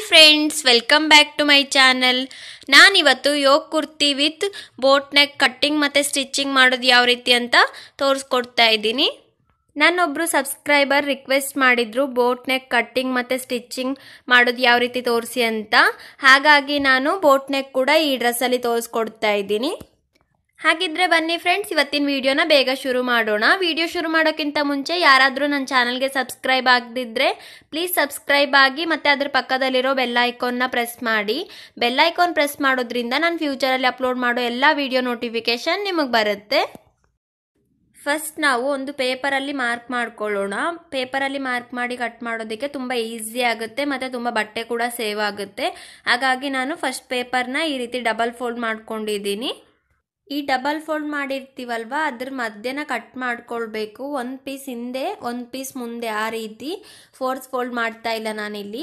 friends welcome back to my channel ನಾನಿವತ್ತು yoke kurti with boat neck cutting ಮತ್ತು stitching ಮಾಡೋದು ಯಾವ ರೀತಿ ಅಂತ ತೋರಿಸ್ಕೊಡ್ತಾ ಇದ್ದೀನಿ ನನ್ನೊಬ್ಬರು ಸಬ್ಸ್ಕ್ರೈಬರ್ ರಿಕ್ವೆಸ್ಟ್ ಮಾಡಿದ್ರು ಬೋಟ್ ನೆಕ್ ಕಟ್ಟಿಂಗ್ ಮತ್ತು ಸ್ಟಿಚಿಂಗ್ ಮಾಡೋದು ಯಾವ ರೀತಿ ತೋರಿಸಿ ಅಂತ ಹಾಗಾಗಿ ನಾನು ಬೋಟ್ ನೆಕ್ ಕೂಡ ಈ ಡ್ರೆಸ್ಸಲ್ಲಿ ತೋರಿಸ್ಕೊಡ್ತಾ ಇದ್ದೀನಿ ಹಾಗಿದ್ರೆ ಬನ್ನಿ ಫ್ರೆಂಡ್ಸ್ ಇವತ್ತಿನ ವಿಡಿಯೋನ ಬೇಗ ಶುರು ಮಾಡೋಣ ವಿಡಿಯೋ ಶುರು ಮಾಡೋಕ್ಕಿಂತ ಮುಂಚೆ ಯಾರಾದರೂ ನನ್ನ ಚಾನಲ್ಗೆ ಸಬ್ಸ್ಕ್ರೈಬ್ ಆಗದಿದ್ದರೆ ಪ್ಲೀಸ್ ಸಬ್ಸ್ಕ್ರೈಬ್ ಆಗಿ ಮತ್ತು ಅದ್ರ ಪಕ್ಕದಲ್ಲಿರೋ ಬೆಲ್ ಐಕಾನ್ನ ಪ್ರೆಸ್ ಮಾಡಿ ಬೆಲ್ ಐಕಾನ್ ಪ್ರೆಸ್ ಮಾಡೋದ್ರಿಂದ ನಾನು ಫ್ಯೂಚರಲ್ಲಿ ಅಪ್ಲೋಡ್ ಮಾಡೋ ಎಲ್ಲ ವಿಡಿಯೋ ನೋಟಿಫಿಕೇಶನ್ ನಿಮಗೆ ಬರುತ್ತೆ ಫಸ್ಟ್ ನಾವು ಒಂದು ಪೇಪರಲ್ಲಿ ಮಾರ್ಕ್ ಮಾಡ್ಕೊಳ್ಳೋಣ ಪೇಪರಲ್ಲಿ ಮಾರ್ಕ್ ಮಾಡಿ ಕಟ್ ಮಾಡೋದಕ್ಕೆ ತುಂಬ ಈಸಿ ಆಗುತ್ತೆ ಮತ್ತು ತುಂಬ ಬಟ್ಟೆ ಕೂಡ ಸೇವ್ ಆಗುತ್ತೆ ಹಾಗಾಗಿ ನಾನು ಫಸ್ಟ್ ಪೇಪರ್ನ ಈ ರೀತಿ ಡಬಲ್ ಫೋಲ್ಡ್ ಮಾಡ್ಕೊಂಡಿದ್ದೀನಿ ಈ ಡಬಲ್ ಫೋಲ್ಡ್ ಮಾಡಿರ್ತೀವಲ್ವ ಅದ್ರ ಮಧ್ಯನ ಕಟ್ ಮಾಡ್ಕೊಳ್ಬೇಕು ಒಂದು ಪೀಸ್ ಹಿಂದೆ ಒಂದು ಪೀಸ್ ಮುಂದೆ ಆ ರೀತಿ ಫೋರ್ಸ್ ಫೋಲ್ಡ್ ಮಾಡ್ತಾ ಇಲ್ಲ ನಾನಿಲ್ಲಿ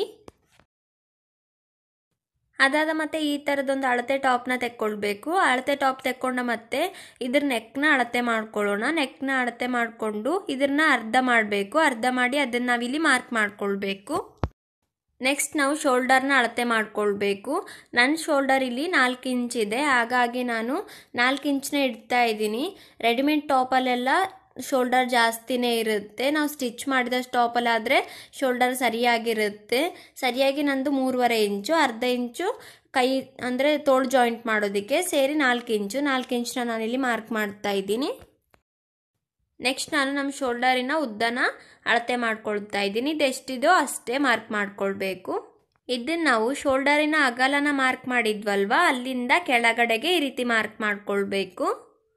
ಅದಾದ ಮತ್ತೆ ಈ ಥರದೊಂದು ಅಳತೆ ಟಾಪ್ನ ತೆಕ್ಕೊಳ್ಬೇಕು ಅಳತೆ ಟಾಪ್ ತೆಕ್ಕೊಂಡ ಮತ್ತೆ ಇದ್ರ ನೆಕ್ನ ಅಳತೆ ಮಾಡ್ಕೊಳ್ಳೋಣ ನೆಕ್ನ ಅಳತೆ ಮಾಡಿಕೊಂಡು ಇದನ್ನ ಅರ್ಧ ಮಾಡಬೇಕು ಅರ್ಧ ಮಾಡಿ ಅದನ್ನ ನಾವಿಲ್ಲಿ ಮಾರ್ಕ್ ಮಾಡ್ಕೊಳ್ಬೇಕು ನೆಕ್ಸ್ಟ್ ನಾವು ಶೋಲ್ಡರ್ನ ಅಳತೆ ಮಾಡ್ಕೊಳ್ಬೇಕು ನನ್ನ ಶೋಲ್ಡರ್ ಇಲ್ಲಿ ನಾಲ್ಕು ಇಂಚ್ ಇದೆ ಹಾಗಾಗಿ ನಾನು ನಾಲ್ಕು ಇಂಚ್ನ ಇಡ್ತಾ ಇದ್ದೀನಿ ರೆಡಿಮೇಡ್ ಟಾಪಲ್ಲೆಲ್ಲ ಶೋಲ್ಡರ್ ಜಾಸ್ತಿನೇ ಇರುತ್ತೆ ನಾವು ಸ್ಟಿಚ್ ಮಾಡಿದ ಟಾಪಲ್ಲಾದರೆ ಶೋಲ್ಡರ್ ಸರಿಯಾಗಿರುತ್ತೆ ಸರಿಯಾಗಿ ನಂದು ಮೂರುವರೆ ಇಂಚು ಅರ್ಧ ಇಂಚು ಕೈ ಅಂದರೆ ತೋಳು ಜಾಯಿಂಟ್ ಮಾಡೋದಕ್ಕೆ ಸೇರಿ ನಾಲ್ಕು ಇಂಚು ನಾಲ್ಕು ಇಂಚನ್ನ ನಾನಿಲ್ಲಿ ಮಾರ್ಕ್ ಮಾಡ್ತಾ ಇದ್ದೀನಿ ನೆಕ್ಸ್ಟ್ ನಾನು ನಮ್ಮ ಶೋಲ್ಡರಿನ ಉದ್ದನ ಅಳತೆ ಮಾಡ್ಕೊಳ್ತಾ ಇದ್ದೀನಿ ಇದೆಷ್ಟಿದೋ ಅಷ್ಟೇ ಮಾರ್ಕ್ ಮಾಡ್ಕೊಳ್ಬೇಕು ಇದನ್ನು ನಾವು ಶೋಲ್ಡರಿನ ಅಗಲನ ಮಾರ್ಕ್ ಮಾಡಿದ್ವಲ್ವಾ ಅಲ್ಲಿಂದ ಕೆಳಗಡೆಗೆ ಈ ರೀತಿ ಮಾರ್ಕ್ ಮಾಡ್ಕೊಳ್ಬೇಕು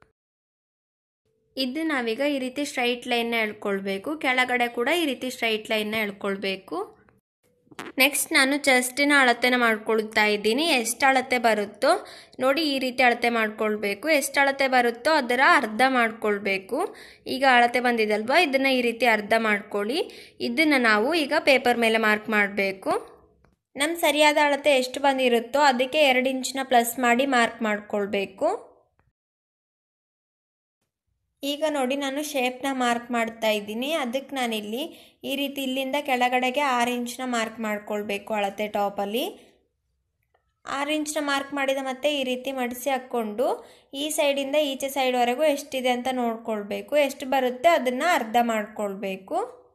ಇದು ನಾವೀಗ ಈ ರೀತಿ ಸ್ಟ್ರೈಟ್ ಲೈನ್ನ ಎಳ್ಕೊಳ್ಬೇಕು ಕೆಳಗಡೆ ಕೂಡ ಈ ರೀತಿ ಸ್ಟ್ರೈಟ್ ಲೈನ್ನ ಎಳ್ಕೊಳ್ಬೇಕು ನೆಕ್ಸ್ಟ್ ನಾನು ಚೆಸ್ಟಿನ ಅಳತೆನ ಮಾಡ್ಕೊಳ್ತಾ ಇದ್ದೀನಿ ಎಷ್ಟು ಅಳತೆ ಬರುತ್ತೋ ನೋಡಿ ಈ ರೀತಿ ಅಳತೆ ಮಾಡ್ಕೊಳ್ಬೇಕು ಎಷ್ಟು ಅಳತೆ ಬರುತ್ತೋ ಅದರ ಅರ್ಧ ಮಾಡ್ಕೊಳ್ಬೇಕು ಈಗ ಅಳತೆ ಬಂದಿದಲ್ವಾ ಇದನ್ನು ಈ ರೀತಿ ಅರ್ಧ ಮಾಡ್ಕೊಳ್ಳಿ ಇದನ್ನು ನಾವು ಈಗ ಪೇಪರ್ ಮೇಲೆ ಮಾರ್ಕ್ ಮಾಡಬೇಕು ನಮ್ಮ ಸರಿಯಾದ ಅಳತೆ ಎಷ್ಟು ಬಂದಿರುತ್ತೋ ಅದಕ್ಕೆ ಎರಡು ಇಂಚಿನ ಪ್ಲಸ್ ಮಾಡಿ ಮಾರ್ಕ್ ಮಾಡ್ಕೊಳ್ಬೇಕು ಈಗ ನೋಡಿ ನಾನು ಶೇಪ್ನ ಮಾರ್ಕ್ ಮಾಡ್ತಾ ಇದ್ದೀನಿ ಅದಕ್ಕೆ ನಾನಿಲ್ಲಿ ಈ ರೀತಿ ಇಲ್ಲಿಂದ ಕೆಳಗಡೆಗೆ ಆರು ಇಂಚ್ನ ಮಾರ್ಕ್ ಮಾಡ್ಕೊಳ್ಬೇಕು ಅಳತೆ ಟಾಪಲ್ಲಿ ಆರು ಇಂಚ್ನ ಮಾರ್ಕ್ ಮಾಡಿದ ಮತ್ತೆ ಈ ರೀತಿ ಮಡಿಸಿ ಹಾಕ್ಕೊಂಡು ಈ ಸೈಡಿಂದ ಈಚೆ ಸೈಡ್ವರೆಗೂ ಎಷ್ಟಿದೆ ಅಂತ ನೋಡ್ಕೊಳ್ಬೇಕು ಎಷ್ಟು ಬರುತ್ತೆ ಅದನ್ನು ಅರ್ಧ ಮಾಡ್ಕೊಳ್ಬೇಕು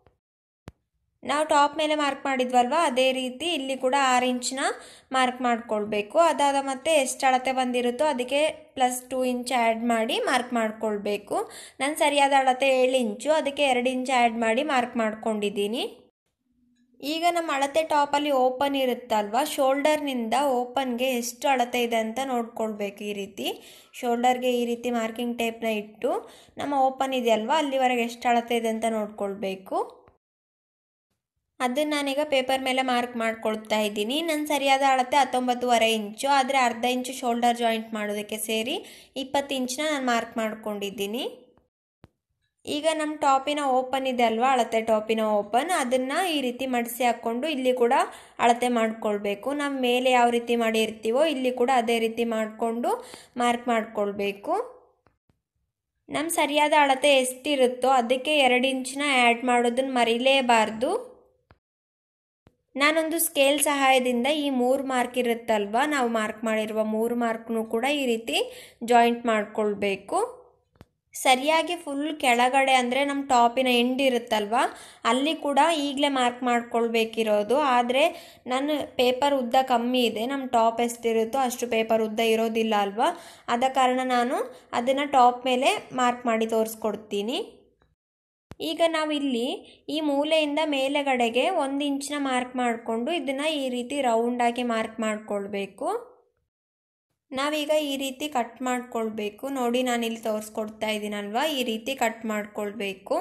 ನಾವು ಟಾಪ್ ಮೇಲೆ ಮಾರ್ಕ್ ಮಾಡಿದ್ವಲ್ವ ಅದೇ ರೀತಿ ಇಲ್ಲಿ ಕೂಡ ಆರು ಇಂಚ್ನ ಮಾರ್ಕ್ ಮಾಡ್ಕೊಳ್ಬೇಕು ಅದಾದ ಮತ್ತೆ ಎಷ್ಟು ಅಳತೆ ಬಂದಿರುತ್ತೋ ಅದಕ್ಕೆ ಪ್ಲಸ್ ಟೂ ಇಂಚ್ ಆ್ಯಡ್ ಮಾಡಿ ಮಾರ್ಕ್ ಮಾಡ್ಕೊಳ್ಬೇಕು ನಾನು ಸರಿಯಾದ ಅಳತೆ ಏಳು ಇಂಚು ಅದಕ್ಕೆ ಎರಡು ಇಂಚ್ ಆ್ಯಡ್ ಮಾಡಿ ಮಾರ್ಕ್ ಮಾಡ್ಕೊಂಡಿದ್ದೀನಿ ಈಗ ನಮ್ಮ ಅಳತೆ ಟಾಪಲ್ಲಿ ಓಪನ್ ಇರುತ್ತಲ್ವ ಶೋಲ್ಡರ್ನಿಂದ ಓಪನ್ಗೆ ಎಷ್ಟು ಅಳತೆ ಇದೆ ಅಂತ ನೋಡ್ಕೊಳ್ಬೇಕು ಈ ರೀತಿ ಶೋಲ್ಡರ್ಗೆ ಈ ರೀತಿ ಮಾರ್ಕಿಂಗ್ ಟೇಪ್ನ ಇಟ್ಟು ನಮ್ಮ ಓಪನ್ ಇದೆಯಲ್ವ ಅಲ್ಲಿವರೆಗೆ ಎಷ್ಟು ಅಳತೆ ಇದೆ ಅಂತ ನೋಡ್ಕೊಳ್ಬೇಕು ಅದನ್ನು ನಾನೀಗ ಪೇಪರ್ ಮೇಲೆ ಮಾರ್ಕ್ ಮಾಡ್ಕೊಳ್ತಾ ಇದ್ದೀನಿ ನನ್ನ ಸರಿಯಾದ ಅಳತೆ ಹತ್ತೊಂಬತ್ತುವರೆ ಇಂಚು ಆದರೆ ಅರ್ಧ ಇಂಚು ಶೋಲ್ಡರ್ ಜಾಯಿಂಟ್ ಮಾಡೋದಕ್ಕೆ ಸೇರಿ ಇಪ್ಪತ್ತು ಇಂಚನ್ನ ನಾನು ಮಾರ್ಕ್ ಮಾಡ್ಕೊಂಡಿದ್ದೀನಿ ಈಗ ನಮ್ಮ ಟಾಪಿನ ಓಪನ್ ಇದೆ ಅಲ್ವಾ ಅಳತೆ ಟಾಪಿನ ಓಪನ್ ಅದನ್ನು ಈ ರೀತಿ ಮಡಿಸಿ ಹಾಕ್ಕೊಂಡು ಇಲ್ಲಿ ಕೂಡ ಅಳತೆ ಮಾಡ್ಕೊಳ್ಬೇಕು ನಮ್ಮ ಮೇಲೆ ಯಾವ ರೀತಿ ಮಾಡಿರ್ತೀವೋ ಇಲ್ಲಿ ಕೂಡ ಅದೇ ರೀತಿ ಮಾಡಿಕೊಂಡು ಮಾರ್ಕ್ ಮಾಡ್ಕೊಳ್ಬೇಕು ನಮ್ಮ ಸರಿಯಾದ ಅಳತೆ ಎಷ್ಟಿರುತ್ತೋ ಅದಕ್ಕೆ ಎರಡು ಇಂಚನ್ನ ಆ್ಯಡ್ ಮಾಡೋದನ್ನು ಮರಿಲೇಬಾರ್ದು ನಾನೊಂದು ಸ್ಕೇಲ್ ಸಹಾಯದಿಂದ ಈ ಮೂರು ಮಾರ್ಕ್ ಇರುತ್ತಲ್ವ ನಾವು ಮಾರ್ಕ್ ಮಾಡಿರುವ ಮೂರು ಮಾರ್ಕ್ನು ಕೂಡ ಈ ರೀತಿ ಜಾಯಿಂಟ್ ಮಾಡ್ಕೊಳ್ಬೇಕು ಸರಿಯಾಗಿ ಫುಲ್ ಕೆಳಗಡೆ ಅಂದರೆ ನಮ್ಮ ಟಾಪಿನ ಎಂಡ್ ಇರುತ್ತಲ್ವ ಅಲ್ಲಿ ಕೂಡ ಈಗಲೇ ಮಾರ್ಕ್ ಮಾಡ್ಕೊಳ್ಬೇಕಿರೋದು ಆದರೆ ನನ್ನ ಪೇಪರ್ ಉದ್ದ ಕಮ್ಮಿ ಇದೆ ನಮ್ಮ ಟಾಪ್ ಎಷ್ಟಿರುತ್ತೋ ಅಷ್ಟು ಪೇಪರ್ ಉದ್ದ ಇರೋದಿಲ್ಲ ಅಲ್ವಾ ಆದ ಕಾರಣ ನಾನು ಅದನ್ನು ಟಾಪ್ ಮೇಲೆ ಮಾರ್ಕ್ ಮಾಡಿ ತೋರಿಸ್ಕೊಡ್ತೀನಿ ಈಗ ನಾವಿಲ್ಲಿ ಈ ಮೂಲೆಯಿಂದ ಮೇಲೆಗಡೆಗೆ ಒಂದು ಇಂಚಿನ ಮಾರ್ಕ್ ಮಾಡಿಕೊಂಡು ಇದನ್ನು ಈ ರೀತಿ ರೌಂಡಾಗಿ ಮಾರ್ಕ್ ಮಾಡಿಕೊಳ್ಬೇಕು ನಾವೀಗ ಈ ರೀತಿ ಕಟ್ ಮಾಡ್ಕೊಳ್ಬೇಕು ನೋಡಿ ನಾನಿಲ್ಲಿ ತೋರಿಸ್ಕೊಡ್ತಾ ಇದ್ದೀನಲ್ವ ಈ ರೀತಿ ಕಟ್ ಮಾಡ್ಕೊಳ್ಬೇಕು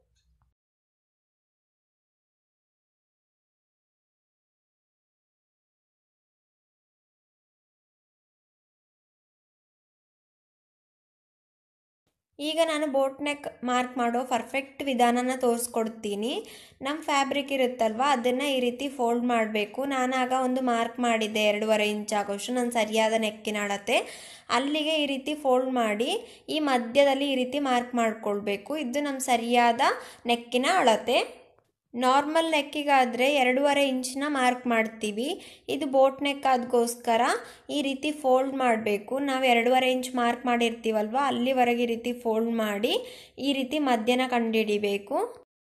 ಈಗ ನಾನು ಬೋಟ್ ನೆಕ್ ಮಾರ್ಕ್ ಮಾಡೋ ಪರ್ಫೆಕ್ಟ್ ವಿಧಾನನ ತೋರಿಸ್ಕೊಡ್ತೀನಿ ನಮ್ಮ ಫ್ಯಾಬ್ರಿಕ್ ಇರುತ್ತಲ್ವ ಅದನ್ನು ಈ ರೀತಿ ಫೋಲ್ಡ್ ಮಾಡಬೇಕು ನಾನಾಗ ಒಂದು ಮಾರ್ಕ್ ಮಾಡಿದ್ದೆ ಎರಡೂವರೆ ಇಂಚ್ ಆಗೋಷ್ಟು ನನ್ನ ಸರಿಯಾದ ನೆಕ್ಕಿನ ಅಳತೆ ಅಲ್ಲಿಗೆ ಈ ರೀತಿ ಫೋಲ್ಡ್ ಮಾಡಿ ಈ ಮಧ್ಯದಲ್ಲಿ ಈ ರೀತಿ ಮಾರ್ಕ್ ಮಾಡ್ಕೊಳ್ಬೇಕು ಇದು ನಮ್ಮ ಸರಿಯಾದ ನೆಕ್ಕಿನ ಅಳತೆ ನಾರ್ಮಲ್ ನೆಕ್ಕಿಗಾದರೆ ಎರಡೂವರೆ ಇಂಚನ್ನ ಮಾರ್ಕ್ ಮಾಡ್ತೀವಿ ಇದು ಬೋಟ್ ನೆಕ್ ಅದಕ್ಕೋಸ್ಕರ ಈ ರೀತಿ ಫೋಲ್ಡ್ ಮಾಡಬೇಕು ನಾವು ಎರಡೂವರೆ ಇಂಚ್ ಮಾರ್ಕ್ ಮಾಡಿರ್ತೀವಲ್ವ ಅಲ್ಲಿವರೆಗೆ ಈ ರೀತಿ ಫೋಲ್ಡ್ ಮಾಡಿ ಈ ರೀತಿ ಮಧ್ಯನ ಕಂಡುಹಿಡಿಬೇಕು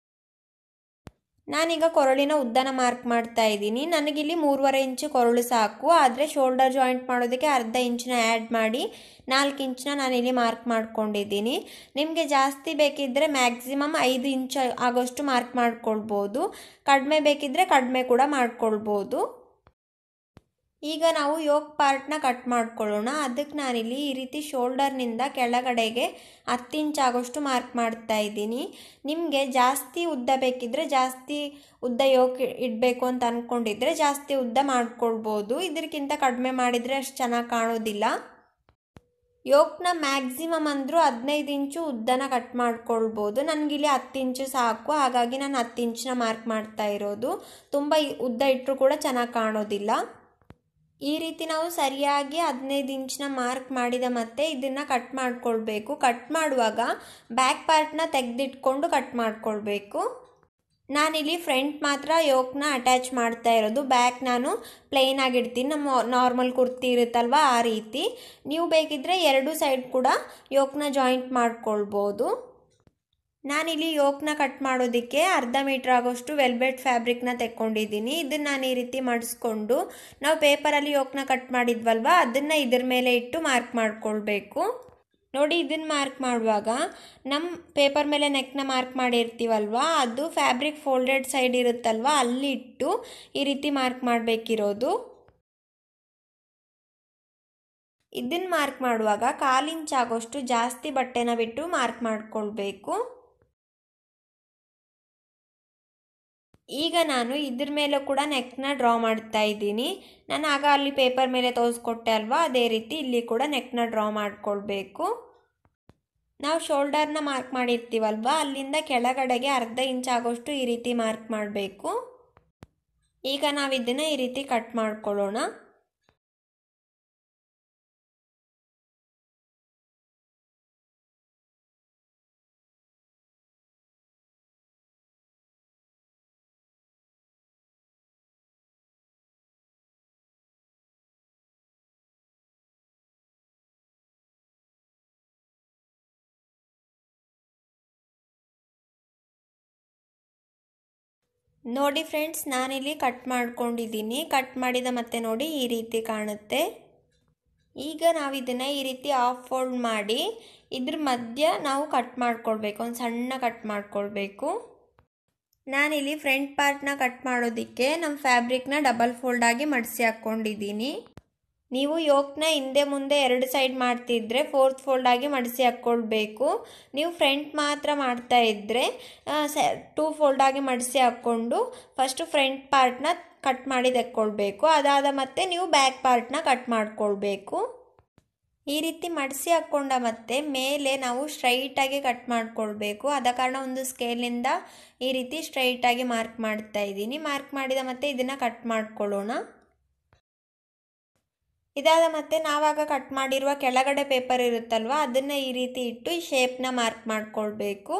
ನಾನೀಗ ಕೊರಳಿನ ಉದ್ದನ ಮಾರ್ಕ್ ಮಾಡ್ತಾ ಇದ್ದೀನಿ ನನಗಿಲ್ಲಿ ಮೂರುವರೆ ಇಂಚು ಕೊರಳು ಸಾಕು ಆದರೆ ಶೋಲ್ಡರ್ ಜಾಯಿಂಟ್ ಮಾಡೋದಕ್ಕೆ ಅರ್ಧ ಇಂಚನ್ನ ಆ್ಯಡ್ ಮಾಡಿ ನಾಲ್ಕು ಇಂಚನ್ನ ನಾನಿಲ್ಲಿ ಮಾರ್ಕ್ ಮಾಡ್ಕೊಂಡಿದ್ದೀನಿ ನಿಮಗೆ ಜಾಸ್ತಿ ಬೇಕಿದ್ದರೆ ಮ್ಯಾಕ್ಸಿಮಮ್ ಐದು ಇಂಚ್ ಆಗೋಷ್ಟು ಮಾರ್ಕ್ ಮಾಡ್ಕೊಳ್ಬೋದು ಕಡಿಮೆ ಬೇಕಿದ್ದರೆ ಕಡಿಮೆ ಕೂಡ ಮಾಡ್ಕೊಳ್ಬೋದು ಈಗ ನಾವು ಯೋಗ್ ಪಾರ್ಟ್ನ ಕಟ್ ಮಾಡ್ಕೊಳ್ಳೋಣ ಅದಕ್ಕೆ ನಾನಿಲ್ಲಿ ಈ ರೀತಿ ಶೋಲ್ಡರ್ನಿಂದ ಕೆಳಗಡೆಗೆ ಹತ್ತು ಇಂಚ್ ಆಗೋಷ್ಟು ಮಾರ್ಕ್ ಮಾಡ್ತಾ ಇದ್ದೀನಿ ನಿಮಗೆ ಜಾಸ್ತಿ ಉದ್ದ ಬೇಕಿದ್ದರೆ ಜಾಸ್ತಿ ಉದ್ದ ಯೋಗ್ ಇಡಬೇಕು ಅಂತ ಅಂದ್ಕೊಂಡಿದ್ರೆ ಜಾಸ್ತಿ ಉದ್ದ ಮಾಡ್ಕೊಳ್ಬೋದು ಇದಕ್ಕಿಂತ ಕಡಿಮೆ ಮಾಡಿದರೆ ಅಷ್ಟು ಚೆನ್ನಾಗಿ ಕಾಣೋದಿಲ್ಲ ಯೋಕ್ನ ಮ್ಯಾಕ್ಸಿಮಮ್ ಅಂದರೂ ಹದಿನೈದು ಇಂಚು ಉದ್ದನ ಕಟ್ ಮಾಡ್ಕೊಳ್ಬೋದು ನನಗಿಲ್ಲಿ ಹತ್ತು ಇಂಚು ಸಾಕು ಹಾಗಾಗಿ ನಾನು ಹತ್ತು ಇಂಚನ್ನ ಮಾರ್ಕ್ ಮಾಡ್ತಾ ಇರೋದು ತುಂಬ ಉದ್ದ ಇಟ್ಟರು ಕೂಡ ಚೆನ್ನಾಗಿ ಕಾಣೋದಿಲ್ಲ ಈ ರೀತಿ ನಾವು ಸರಿಯಾಗಿ ಹದಿನೈದು ಇಂಚನ್ನ ಮಾರ್ಕ್ ಮಾಡಿದ ಮತ್ತೆ ಇದನ್ನು ಕಟ್ ಮಾಡ್ಕೊಳ್ಬೇಕು ಕಟ್ ಮಾಡುವಾಗ ಬ್ಯಾಕ್ ಪಾರ್ಟ್ನ ತೆಗೆದಿಟ್ಕೊಂಡು ಕಟ್ ಮಾಡ್ಕೊಳ್ಬೇಕು ನಾನಿಲ್ಲಿ ಫ್ರಂಟ್ ಮಾತ್ರ ಯೋಕ್ನ ಅಟ್ಯಾಚ್ ಮಾಡ್ತಾ ಇರೋದು ಬ್ಯಾಕ್ ನಾನು ಪ್ಲೈನ್ ಆಗಿಡ್ತೀನಿ ನಮ್ಮ ನಾರ್ಮಲ್ ಕುರ್ತಿ ಇರುತ್ತಲ್ವ ಆ ರೀತಿ ನೀವು ಬೇಕಿದ್ದರೆ ಎರಡು ಸೈಡ್ ಕೂಡ ಯೋಕ್ನ ಜಾಯಿಂಟ್ ಮಾಡ್ಕೊಳ್ಬೋದು ನಾನಿಲ್ಲಿ ಯೋಕ್ನ ಕಟ್ ಮಾಡೋದಕ್ಕೆ ಅರ್ಧ ಮೀಟ್ರ್ ಆಗೋಷ್ಟು ವೆಲ್ವೆಟ್ ಫ್ಯಾಬ್ರಿಕ್ನ ತೆಕ್ಕೊಂಡಿದ್ದೀನಿ ಇದನ್ನು ನಾನು ಈ ರೀತಿ ಮಡಿಸ್ಕೊಂಡು ನಾವು ಪೇಪರಲ್ಲಿ ಯೋಕ್ನ ಕಟ್ ಮಾಡಿದ್ವಲ್ವ ಅದನ್ನು ಇದ್ರ ಮೇಲೆ ಇಟ್ಟು ಮಾರ್ಕ್ ಮಾಡ್ಕೊಳ್ಬೇಕು ನೋಡಿ ಇದನ್ನು ಮಾರ್ಕ್ ಮಾಡುವಾಗ ನಮ್ಮ ಪೇಪರ್ ಮೇಲೆ ನೆಕ್ನ ಮಾರ್ಕ್ ಮಾಡಿರ್ತೀವಲ್ವ ಅದು ಫ್ಯಾಬ್ರಿಕ್ ಫೋಲ್ಡೆಡ್ ಸೈಡ್ ಇರುತ್ತಲ್ವ ಅಲ್ಲಿ ಇಟ್ಟು ಈ ರೀತಿ ಮಾರ್ಕ್ ಮಾಡಬೇಕಿರೋದು ಇದನ್ನು ಮಾರ್ಕ್ ಮಾಡುವಾಗ ಕಾಲಿಂಚ್ ಆಗೋಷ್ಟು ಜಾಸ್ತಿ ಬಟ್ಟೆನ ಬಿಟ್ಟು ಮಾರ್ಕ್ ಮಾಡ್ಕೊಳ್ಬೇಕು ಈಗ ನಾನು ಇದ್ರ ಮೇಲೆ ಕೂಡ ನೆಕ್ನ ಡ್ರಾ ಮಾಡ್ತಾ ಇದ್ದೀನಿ ನಾನು ಆಗ ಅಲ್ಲಿ ಪೇಪರ್ ಮೇಲೆ ತೋರಿಸ್ಕೊಟ್ಟೆ ಅಲ್ವಾ ಅದೇ ರೀತಿ ಇಲ್ಲಿ ಕೂಡ ನೆಕ್ನ ಡ್ರಾ ಮಾಡ್ಕೊಳ್ಬೇಕು ನಾವು ಶೋಲ್ಡರ್ನ ಮಾರ್ಕ್ ಮಾಡಿರ್ತೀವಲ್ವ ಅಲ್ಲಿಂದ ಕೆಳಗಡೆಗೆ ಅರ್ಧ ಇಂಚ್ ಆಗೋಷ್ಟು ಈ ರೀತಿ ಮಾರ್ಕ್ ಮಾಡಬೇಕು ಈಗ ನಾವು ಇದನ್ನು ಈ ರೀತಿ ಕಟ್ ಮಾಡ್ಕೊಳ್ಳೋಣ ನೋಡಿ ಫ್ರೆಂಡ್ಸ್ ನಾನಿಲ್ಲಿ ಕಟ್ ಮಾಡ್ಕೊಂಡಿದ್ದೀನಿ ಕಟ್ ಮಾಡಿದ ಮತ್ತೆ ನೋಡಿ ಈ ರೀತಿ ಕಾಣುತ್ತೆ ಈಗ ನಾವು ಇದನ್ನು ಈ ರೀತಿ ಆಫ್ ಫೋಲ್ಡ್ ಮಾಡಿ ಇದ್ರ ಮಧ್ಯ ನಾವು ಕಟ್ ಮಾಡ್ಕೊಳ್ಬೇಕು ಒಂದು ಸಣ್ಣ ಕಟ್ ಮಾಡ್ಕೊಳ್ಬೇಕು ನಾನಿಲ್ಲಿ ಫ್ರಂಟ್ ಪಾರ್ಟ್ನ ಕಟ್ ಮಾಡೋದಕ್ಕೆ ನಮ್ಮ ಫ್ಯಾಬ್ರಿಕ್ನ ಡಬಲ್ ಫೋಲ್ಡ್ ಆಗಿ ಮಡಿಸಿ ಹಾಕ್ಕೊಂಡಿದ್ದೀನಿ ನೀವು ಯೋಕ್ನ ಹಿಂದೆ ಮುಂದೆ ಎರಡು ಸೈಡ್ ಮಾಡ್ತಿದ್ರೆ ಫೋರ್ತ್ ಫೋಲ್ಡ್ ಆಗಿ ಮಡಿಸಿ ಹಾಕ್ಕೊಳ್ಬೇಕು ನೀವು ಫ್ರಂಟ್ ಮಾತ್ರ ಮಾಡ್ತಾ ಇದ್ದರೆ ಟೂ ಫೋಲ್ಡ್ ಆಗಿ ಮಡಿಸಿ ಹಾಕ್ಕೊಂಡು ಫಸ್ಟು ಫ್ರಂಟ್ ಪಾರ್ಟ್ನ ಕಟ್ ಮಾಡಿ ತೆಕ್ಕೊಳ್ಬೇಕು ಅದಾದ ಮತ್ತೆ ನೀವು ಬ್ಯಾಕ್ ಪಾರ್ಟ್ನ ಕಟ್ ಮಾಡ್ಕೊಳ್ಬೇಕು ಈ ರೀತಿ ಮಡಿಸಿ ಹಾಕ್ಕೊಂಡ ಮತ್ತೆ ಮೇಲೆ ನಾವು ಸ್ಟ್ರೈಟಾಗಿ ಕಟ್ ಮಾಡ್ಕೊಳ್ಬೇಕು ಆದ ಕಾರಣ ಒಂದು ಸ್ಕೇಲಿಂದ ಈ ರೀತಿ ಸ್ಟ್ರೈಟಾಗಿ ಮಾರ್ಕ್ ಮಾಡ್ತಾ ಇದ್ದೀನಿ ಮಾರ್ಕ್ ಮಾಡಿದ ಮತ್ತೆ ಇದನ್ನು ಕಟ್ ಮಾಡ್ಕೊಳ್ಳೋಣ ಇದಾದ ಮತ್ತೆ ನಾವಾಗ ಕಟ್ ಮಾಡಿರುವ ಕೆಳಗಡೆ ಪೇಪರ್ ಇರುತ್ತಲ್ವ ಅದನ್ನು ಈ ರೀತಿ ಇಟ್ಟು ಈ ಶೇಪ್ನ ಮಾರ್ಕ್ ಮಾಡ್ಕೊಳ್ಬೇಕು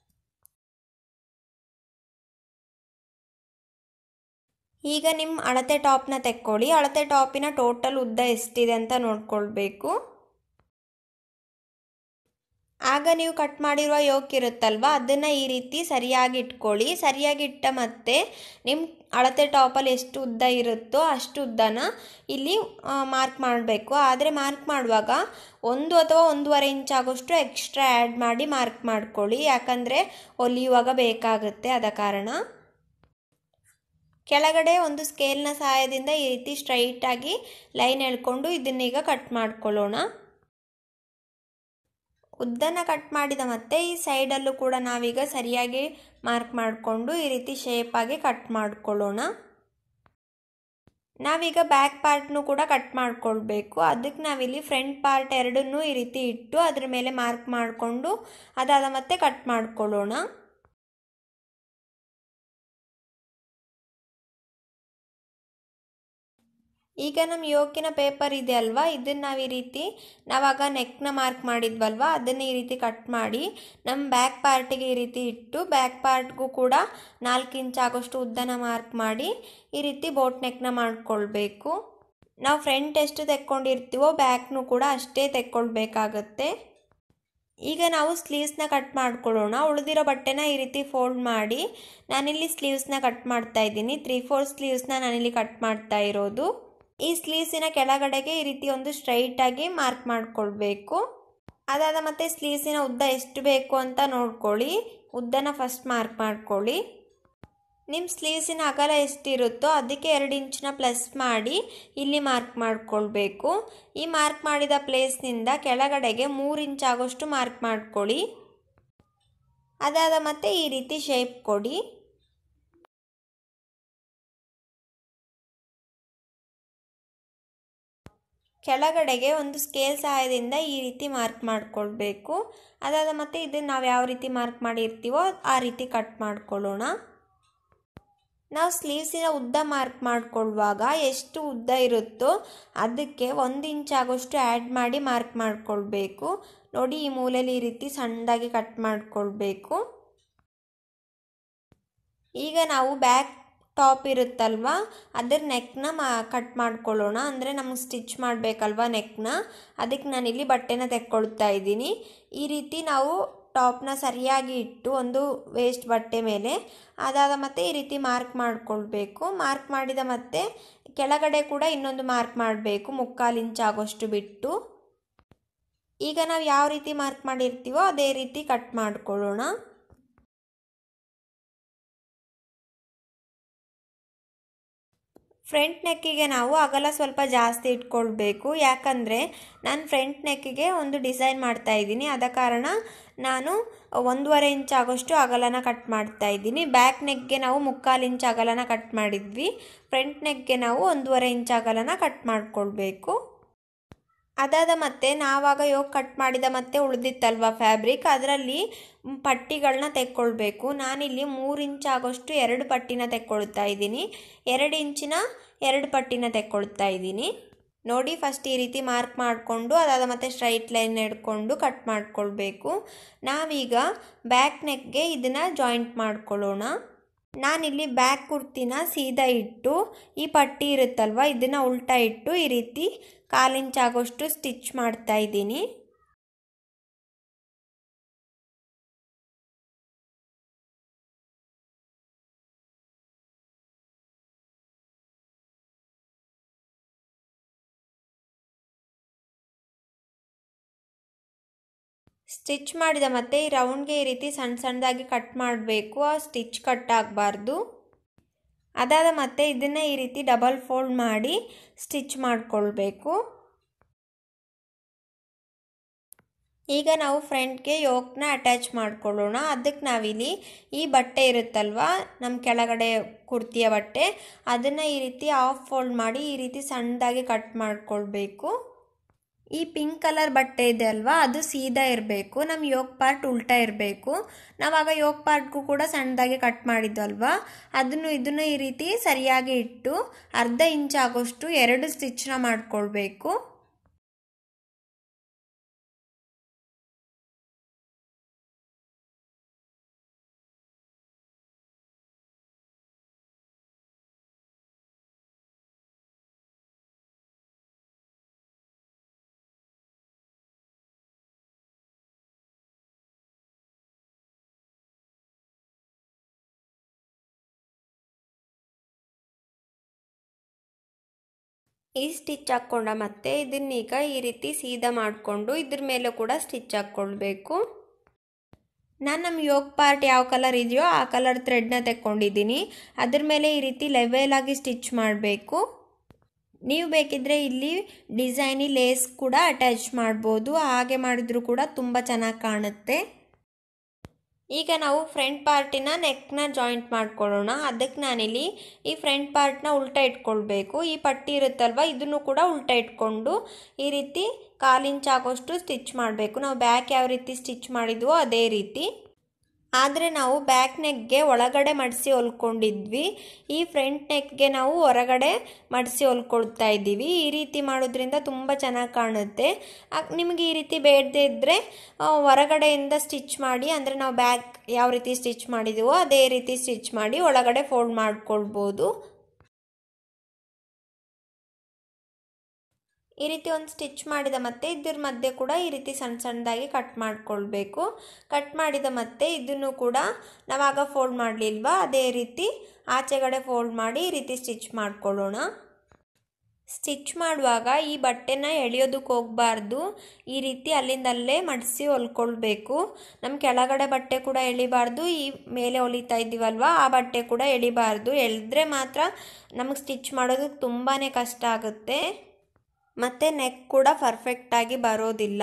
ಈಗ ನಿಮ್ಮ ಅಳತೆ ಟಾಪ್ನ ತೆಕ್ಕೊಳ್ಳಿ ಅಳತೆ ಟಾಪಿನ ಟೋಟಲ್ ಉದ್ದ ಎಷ್ಟಿದೆ ಅಂತ ನೋಡ್ಕೊಳ್ಬೇಕು ಆಗ ನೀವು ಕಟ್ ಮಾಡಿರುವ ಯೋಕ್ ಇರುತ್ತಲ್ವ ಅದನ್ನು ಈ ರೀತಿ ಸರಿಯಾಗಿ ಇಟ್ಕೊಳ್ಳಿ ಸರಿಯಾಗಿ ಇಟ್ಟ ಮತ್ತೆ ನಿಮ್ಮ ಅಳತೆ ಟಾಪಲ್ಲಿ ಎಷ್ಟು ಉದ್ದ ಇರುತ್ತೋ ಅಷ್ಟು ಉದ್ದನ ಇಲ್ಲಿ ಮಾರ್ಕ್ ಮಾಡಬೇಕು ಆದರೆ ಮಾರ್ಕ್ ಮಾಡುವಾಗ ಒಂದು ಅಥವಾ ಒಂದೂವರೆ ಇಂಚ್ ಆಗೋಷ್ಟು ಎಕ್ಸ್ಟ್ರಾ ಆ್ಯಡ್ ಮಾಡಿ ಮಾರ್ಕ್ ಮಾಡ್ಕೊಳ್ಳಿ ಯಾಕಂದರೆ ಹೊಲಿಯುವಾಗ ಬೇಕಾಗುತ್ತೆ ಆದ ಕಾರಣ ಕೆಳಗಡೆ ಒಂದು ಸ್ಕೇಲ್ನ ಸಹಾಯದಿಂದ ಈ ರೀತಿ ಸ್ಟ್ರೈಟಾಗಿ ಲೈನ್ ಎಳ್ಕೊಂಡು ಇದನ್ನೀಗ ಕಟ್ ಮಾಡ್ಕೊಳ್ಳೋಣ ಉದ್ದನ ಕಟ್ ಮಾಡಿದ ಮತ್ತೆ ಈ ಸೈಡಲ್ಲೂ ಕೂಡ ನಾವೀಗ ಸರಿಯಾಗಿ ಮಾರ್ಕ್ ಮಾಡಿಕೊಂಡು ಈ ರೀತಿ ಶೇಪಾಗಿ ಕಟ್ ಮಾಡ್ಕೊಳ್ಳೋಣ ನಾವೀಗ ಬ್ಯಾಕ್ ಪಾರ್ಟ್ನು ಕೂಡ ಕಟ್ ಮಾಡ್ಕೊಳ್ಬೇಕು ಅದಕ್ಕೆ ನಾವಿಲ್ಲಿ ಫ್ರಂಟ್ ಪಾರ್ಟ್ ಎರಡನ್ನೂ ಈ ರೀತಿ ಇಟ್ಟು ಅದ್ರ ಮೇಲೆ ಮಾರ್ಕ್ ಮಾಡಿಕೊಂಡು ಅದಾದ ಮತ್ತೆ ಕಟ್ ಮಾಡ್ಕೊಳ್ಳೋಣ ಈಗ ನಮ್ಮ ಯೋಕಿನ ಪೇಪರ್ ಇದೆ ಅಲ್ವಾ ಇದನ್ನು ನಾವು ಈ ರೀತಿ ನಾವಾಗ ನೆಕ್ನ ಮಾರ್ಕ್ ಮಾಡಿದ್ವಲ್ವಾ ಅದನ್ನು ಈ ರೀತಿ ಕಟ್ ಮಾಡಿ ನಮ್ಮ ಬ್ಯಾಕ್ ಪಾರ್ಟಿಗೆ ಈ ರೀತಿ ಇಟ್ಟು ಬ್ಯಾಕ್ ಪಾರ್ಟ್ಗೂ ಕೂಡ ನಾಲ್ಕು ಇಂಚ್ ಆಗೋಷ್ಟು ಉದ್ದನ ಮಾರ್ಕ್ ಮಾಡಿ ಈ ರೀತಿ ಬೋಟ್ ನೆಕ್ನ ಮಾಡ್ಕೊಳ್ಬೇಕು ನಾವು ಫ್ರಂಟ್ ಎಷ್ಟು ತೆಕ್ಕೊಂಡಿರ್ತೀವೋ ಬ್ಯಾಕ್ನು ಕೂಡ ಅಷ್ಟೇ ತೆಕ್ಕೊಳ್ಬೇಕಾಗತ್ತೆ ಈಗ ನಾವು ಸ್ಲೀವ್ಸ್ನ ಕಟ್ ಮಾಡ್ಕೊಳ್ಳೋಣ ಉಳಿದಿರೋ ಬಟ್ಟೆನ ಈ ರೀತಿ ಫೋಲ್ಡ್ ಮಾಡಿ ನಾನಿಲ್ಲಿ ಸ್ಲೀವ್ಸ್ನ ಕಟ್ ಮಾಡ್ತಾ ಇದ್ದೀನಿ ತ್ರೀ ಫೋರ್ ಸ್ಲೀವ್ಸ್ನ ನಾನಿಲ್ಲಿ ಕಟ್ ಮಾಡ್ತಾ ಇರೋದು ಈ ಸ್ಲೀವ್ಸಿನ ಕೆಳಗಡೆಗೆ ಈ ರೀತಿ ಒಂದು ಸ್ಟ್ರೈಟಾಗಿ ಮಾರ್ಕ್ ಮಾಡ್ಕೊಳ್ಬೇಕು ಅದಾದ ಮತ್ತೆ ಸ್ಲೀವ್ಸಿನ ಉದ್ದ ಎಷ್ಟು ಬೇಕು ಅಂತ ನೋಡ್ಕೊಳ್ಳಿ ಉದ್ದನ ಫಸ್ಟ್ ಮಾರ್ಕ್ ಮಾಡ್ಕೊಳ್ಳಿ ನಿಮ್ಮ ಸ್ಲೀವ್ಸಿನ ಅಗಲ ಎಷ್ಟಿರುತ್ತೋ ಅದಕ್ಕೆ ಎರಡು ಇಂಚನ್ನ ಪ್ಲಸ್ ಮಾಡಿ ಇಲ್ಲಿ ಮಾರ್ಕ್ ಮಾಡ್ಕೊಳ್ಬೇಕು ಈ ಮಾರ್ಕ್ ಮಾಡಿದ ಪ್ಲೇಸ್ನಿಂದ ಕೆಳಗಡೆಗೆ ಮೂರು ಇಂಚ್ ಆಗೋಷ್ಟು ಮಾರ್ಕ್ ಮಾಡ್ಕೊಳ್ಳಿ ಅದಾದ ಮತ್ತೆ ಈ ರೀತಿ ಶೇಪ್ ಕೊಡಿ ಕೆಳಗಡೆಗೆ ಒಂದು ಸ್ಕೇಲ್ ಸಹಾಯದಿಂದ ಈ ರೀತಿ ಮಾರ್ಕ್ ಮಾಡ್ಕೊಳ್ಬೇಕು ಅದಾದ ಮತ್ತೆ ಇದನ್ನು ನಾವು ಯಾವ ರೀತಿ ಮಾರ್ಕ್ ಮಾಡಿರ್ತೀವೋ ಆ ರೀತಿ ಕಟ್ ಮಾಡ್ಕೊಳ್ಳೋಣ ನಾವು ಸ್ಲೀವ್ಸಿನ ಉದ್ದ ಮಾರ್ಕ್ ಮಾಡ್ಕೊಳ್ಳುವಾಗ ಎಷ್ಟು ಉದ್ದ ಇರುತ್ತೋ ಅದಕ್ಕೆ ಒಂದು ಇಂಚ್ ಆಗೋಷ್ಟು ಆ್ಯಡ್ ಮಾಡಿ ಮಾರ್ಕ್ ಮಾಡ್ಕೊಳ್ಬೇಕು ನೋಡಿ ಈ ಮೂಲೆಯಲ್ಲಿ ಈ ರೀತಿ ಸಣ್ಣದಾಗಿ ಕಟ್ ಮಾಡ್ಕೊಳ್ಬೇಕು ಈಗ ನಾವು ಬ್ಯಾಕ್ ಟಾಪ್ ಇರುತ್ತಲ್ವ ಅದರ ನೆಕ್ನ ಮಾ ಕಟ್ ಮಾಡ್ಕೊಳ್ಳೋಣ ಅಂದರೆ ನಮಗೆ ಸ್ಟಿಚ್ ಮಾಡಬೇಕಲ್ವ ನೆಕ್ನ ಅದಕ್ಕೆ ನಾನಿಲ್ಲಿ ಬಟ್ಟೆನ ತೆಕ್ಕೊಳ್ತಾ ಇದ್ದೀನಿ ಈ ರೀತಿ ನಾವು ಟಾಪ್ನ ಸರಿಯಾಗಿ ಇಟ್ಟು ಒಂದು ವೇಸ್ಟ್ ಬಟ್ಟೆ ಮೇಲೆ ಅದಾದ ಮತ್ತೆ ಈ ರೀತಿ ಮಾರ್ಕ್ ಮಾಡ್ಕೊಳ್ಬೇಕು ಮಾರ್ಕ್ ಮಾಡಿದ ಮತ್ತೆ ಕೆಳಗಡೆ ಕೂಡ ಇನ್ನೊಂದು ಮಾರ್ಕ್ ಮಾಡಬೇಕು ಮುಕ್ಕಾಲು ಇಂಚ್ ಆಗೋಷ್ಟು ಬಿಟ್ಟು ಈಗ ನಾವು ಯಾವ ರೀತಿ ಮಾರ್ಕ್ ಮಾಡಿರ್ತೀವೋ ಅದೇ ರೀತಿ ಕಟ್ ಮಾಡ್ಕೊಳ್ಳೋಣ ಫ್ರಂಟ್ ನೆಕ್ಕಿಗೆ ನಾವು ಅಗಲ ಸ್ವಲ್ಪ ಜಾಸ್ತಿ ಇಟ್ಕೊಳ್ಬೇಕು ಯಾಕಂದರೆ ನಾನು ಫ್ರಂಟ್ ನೆಕ್ಕಿಗೆ ಒಂದು ಡಿಸೈನ್ ಮಾಡ್ತಾ ಇದ್ದೀನಿ ಆದ ಕಾರಣ ನಾನು ಒಂದೂವರೆ ಇಂಚ್ ಆಗೋಷ್ಟು ಅಗಲನ ಕಟ್ ಮಾಡ್ತಾ ಇದ್ದೀನಿ ಬ್ಯಾಕ್ ನೆಕ್ಗೆ ನಾವು ಮುಕ್ಕಾಲು ಇಂಚ್ ಅಗಲನ ಕಟ್ ಮಾಡಿದ್ವಿ ಫ್ರಂಟ್ ನೆಕ್ಗೆ ನಾವು ಒಂದೂವರೆ ಇಂಚ್ ಅಗಲನ ಕಟ್ ಮಾಡ್ಕೊಳ್ಬೇಕು ಅದಾದ ಮತ್ತೆ ನಾವಾಗ ಯೋಗ ಕಟ್ ಮಾಡಿದ ಮತ್ತೆ ಉಳಿದಿತ್ತಲ್ವ ಫ್ಯಾಬ್ರಿಕ್ ಅದರಲ್ಲಿ ಪಟ್ಟಿಗಳನ್ನ ತೆಕ್ಕೊಳ್ಬೇಕು ನಾನಿಲ್ಲಿ ಮೂರು ಇಂಚ್ ಆಗೋಷ್ಟು ಎರಡು ಪಟ್ಟಿನ ತೆಕ್ಕೊಳ್ತಾ ಇದ್ದೀನಿ ಎರಡು ಇಂಚಿನ ಎರಡು ಪಟ್ಟಿನ ತೆಕ್ಕೊಳ್ತಾ ಇದ್ದೀನಿ ನೋಡಿ ಫಸ್ಟ್ ಈ ರೀತಿ ಮಾರ್ಕ್ ಮಾಡಿಕೊಂಡು ಅದಾದ ಮತ್ತೆ ಸ್ಟ್ರೈಟ್ ಲೈನ್ ಹಿಡ್ಕೊಂಡು ಕಟ್ ಮಾಡ್ಕೊಳ್ಬೇಕು ನಾವೀಗ ಬ್ಯಾಕ್ ನೆಕ್ಗೆ ಇದನ್ನು ಜಾಯಿಂಟ್ ಮಾಡ್ಕೊಳ್ಳೋಣ ನಾನಿಲ್ಲಿ ಬ್ಯಾಕ್ ಕುರ್ತಿನ ಸೀದಾ ಇಟ್ಟು ಈ ಪಟ್ಟಿ ಇರುತ್ತಲ್ವ ಇದನ್ನು ಉಲ್ಟಾ ಇಟ್ಟು ಈ ರೀತಿ ಕಾಲಿಂಚ್ ಆಗೋಷ್ಟು ಸ್ಟಿಚ್ ಮಾಡ್ತಾ ಇದ್ದೀನಿ ಸ್ಟಿಚ್ ಮಾಡಿದ ಮತ್ತೆ ಈ ರೌಂಡ್ಗೆ ಈ ರೀತಿ ಸಣ್ಣ ಸಣ್ಣದಾಗಿ ಕಟ್ ಮಾಡಬೇಕು ಆ ಸ್ಟಿಚ್ ಕಟ್ ಆಗಬಾರ್ದು ಅದಾದ ಮತ್ತೆ ಇದನ್ನು ಈ ರೀತಿ ಡಬಲ್ ಫೋಲ್ಡ್ ಮಾಡಿ ಸ್ಟಿಚ್ ಮಾಡಿಕೊಳ್ಬೇಕು ಈಗ ನಾವು ಫ್ರಂಟ್ಗೆ ಯೋಕ್ನ ಅಟ್ಯಾಚ್ ಮಾಡ್ಕೊಳ್ಳೋಣ ಅದಕ್ಕೆ ನಾವಿಲ್ಲಿ ಈ ಬಟ್ಟೆ ಇರುತ್ತಲ್ವ ನಮ್ಮ ಕೆಳಗಡೆ ಕುರ್ತಿಯ ಬಟ್ಟೆ ಅದನ್ನು ಈ ರೀತಿ ಆಫ್ ಫೋಲ್ಡ್ ಮಾಡಿ ಈ ರೀತಿ ಸಣ್ಣದಾಗಿ ಕಟ್ ಮಾಡಿಕೊಳ್ಬೇಕು ಈ ಪಿಂಕ್ ಕಲರ್ ಬಟ್ಟೆ ಇದೆ ಅಲ್ವಾ ಅದು ಸೀದಾ ಇರಬೇಕು ನಮ್ಮ ಯೋಗ್ ಪಾರ್ಟ್ ಉಲ್ಟಾ ಇರಬೇಕು ನಾವಾಗ ಯೋಗ್ ಪಾರ್ಟ್ಗೂ ಕೂಡ ಸಣ್ಣದಾಗಿ ಕಟ್ ಮಾಡಿದ್ವಲ್ವಾ ಅದನ್ನು ಇದನ್ನು ಈ ರೀತಿ ಸರಿಯಾಗಿ ಇಟ್ಟು ಅರ್ಧ ಇಂಚ್ ಆಗೋಷ್ಟು ಎರಡು ಸ್ಟಿಚ್ನ ಮಾಡಿಕೊಳ್ಬೇಕು ಈ ಸ್ಟಿಚ್ ಹಾಕ್ಕೊಂಡ ಮತ್ತೆ ಇದನ್ನೀಗ ಈ ರೀತಿ ಸೀದಾ ಮಾಡಿಕೊಂಡು ಇದ್ರ ಮೇಲೆ ಕೂಡ ಸ್ಟಿಚ್ ಹಾಕ್ಕೊಳ್ಬೇಕು ನಾನು ನಮ್ಮ ಯೋಗ್ ಪಾರ್ಟ್ ಯಾವ ಕಲರ್ ಇದೆಯೋ ಆ ಕಲರ್ ಥ್ರೆಡ್ನ ತೆಕ್ಕೊಂಡಿದ್ದೀನಿ ಅದ್ರ ಮೇಲೆ ಈ ರೀತಿ ಲೆವೆಲ್ ಆಗಿ ಸ್ಟಿಚ್ ಮಾಡಬೇಕು ನೀವು ಬೇಕಿದ್ರೆ ಇಲ್ಲಿ ಡಿಸೈನಿ ಲೇಸ್ ಕೂಡ ಅಟ್ಯಾಚ್ ಮಾಡ್ಬೋದು ಹಾಗೆ ಮಾಡಿದ್ರು ಕೂಡ ತುಂಬ ಚೆನ್ನಾಗಿ ಕಾಣುತ್ತೆ ಈಗ ನಾವು ಫ್ರಂಟ್ ಪಾರ್ಟಿನ ನೆಕ್ನ ಜಾಯಿಂಟ್ ಮಾಡ್ಕೊಳ್ಳೋಣ ಅದಕ್ಕೆ ನಾನಿಲ್ಲಿ ಈ ಫ್ರಂಟ್ ಪಾರ್ಟ್ನ ಉಲ್ಟಾ ಇಟ್ಕೊಳ್ಬೇಕು ಈ ಪಟ್ಟಿ ಇರುತ್ತಲ್ವ ಇದನ್ನು ಕೂಡ ಉಲ್ಟಾ ಇಟ್ಕೊಂಡು ಈ ರೀತಿ ಕಾಲು ಇಂಚ್ ಆಗೋಷ್ಟು ಸ್ಟಿಚ್ ಮಾಡಬೇಕು ನಾವು ಬ್ಯಾಕ್ ಯಾವ ರೀತಿ ಸ್ಟಿಚ್ ಮಾಡಿದ್ವೋ ಅದೇ ರೀತಿ ಆದರೆ ನಾವು ಬ್ಯಾಕ್ ನೆಕ್ಗೆ ಒಳಗಡೆ ಮಡಿಸಿ ಹೊಲ್ಕೊಂಡಿದ್ವಿ ಈ ಫ್ರಂಟ್ ನೆಕ್ಗೆ ನಾವು ಹೊರಗಡೆ ಮಡಿಸಿ ಹೊಲ್ಕೊಳ್ತಾ ಇದ್ದೀವಿ ಈ ರೀತಿ ಮಾಡೋದ್ರಿಂದ ತುಂಬ ಚೆನ್ನಾಗಿ ಕಾಣುತ್ತೆ ನಿಮಗೆ ಈ ರೀತಿ ಬೇಡದೇ ಇದ್ದರೆ ಹೊರಗಡೆಯಿಂದ ಸ್ಟಿಚ್ ಮಾಡಿ ಅಂದರೆ ನಾವು ಬ್ಯಾಕ್ ಯಾವ ರೀತಿ ಸ್ಟಿಚ್ ಮಾಡಿದ್ದೀವೋ ಅದೇ ರೀತಿ ಸ್ಟಿಚ್ ಮಾಡಿ ಒಳಗಡೆ ಫೋಲ್ಡ್ ಮಾಡ್ಕೊಳ್ಬೋದು ಈ ರೀತಿ ಒಂದು ಸ್ಟಿಚ್ ಮಾಡಿದ ಮತ್ತೆ ಇದ್ರ ಮಧ್ಯೆ ಕೂಡ ಈ ರೀತಿ ಸಣ್ಣ ಸಣ್ಣದಾಗಿ ಕಟ್ ಮಾಡ್ಕೊಳ್ಬೇಕು ಕಟ್ ಮಾಡಿದ ಮತ್ತೆ ಇದನ್ನು ಕೂಡ ನಾವಾಗ ಫೋಲ್ಡ್ ಮಾಡಲಿಲ್ವಾ ಅದೇ ರೀತಿ ಆಚೆಗಡೆ ಫೋಲ್ಡ್ ಮಾಡಿ ಈ ರೀತಿ ಸ್ಟಿಚ್ ಮಾಡ್ಕೊಳ್ಳೋಣ ಸ್ಟಿಚ್ ಮಾಡುವಾಗ ಈ ಬಟ್ಟೆನ ಎಳೆಯೋದಕ್ಕೆ ಹೋಗಬಾರ್ದು ಈ ರೀತಿ ಅಲ್ಲಿಂದ ಅಲ್ಲೇ ಮಡಿಸಿ ಹೊಲ್ಕೊಳ್ಬೇಕು ನಮ್ಮ ಕೆಳಗಡೆ ಬಟ್ಟೆ ಕೂಡ ಎಳಿಬಾರ್ದು ಈ ಮೇಲೆ ಹೊಲಿತಾ ಇದ್ದೀವಲ್ವ ಆ ಬಟ್ಟೆ ಕೂಡ ಎಳಿಬಾರ್ದು ಎಳೆದ್ರೆ ಮಾತ್ರ ನಮಗೆ ಸ್ಟಿಚ್ ಮಾಡೋದಕ್ಕೆ ತುಂಬಾ ಕಷ್ಟ ಆಗುತ್ತೆ ಮತ್ತು ನೆಕ್ ಕೂಡ ಪರ್ಫೆಕ್ಟಾಗಿ ಬರೋದಿಲ್ಲ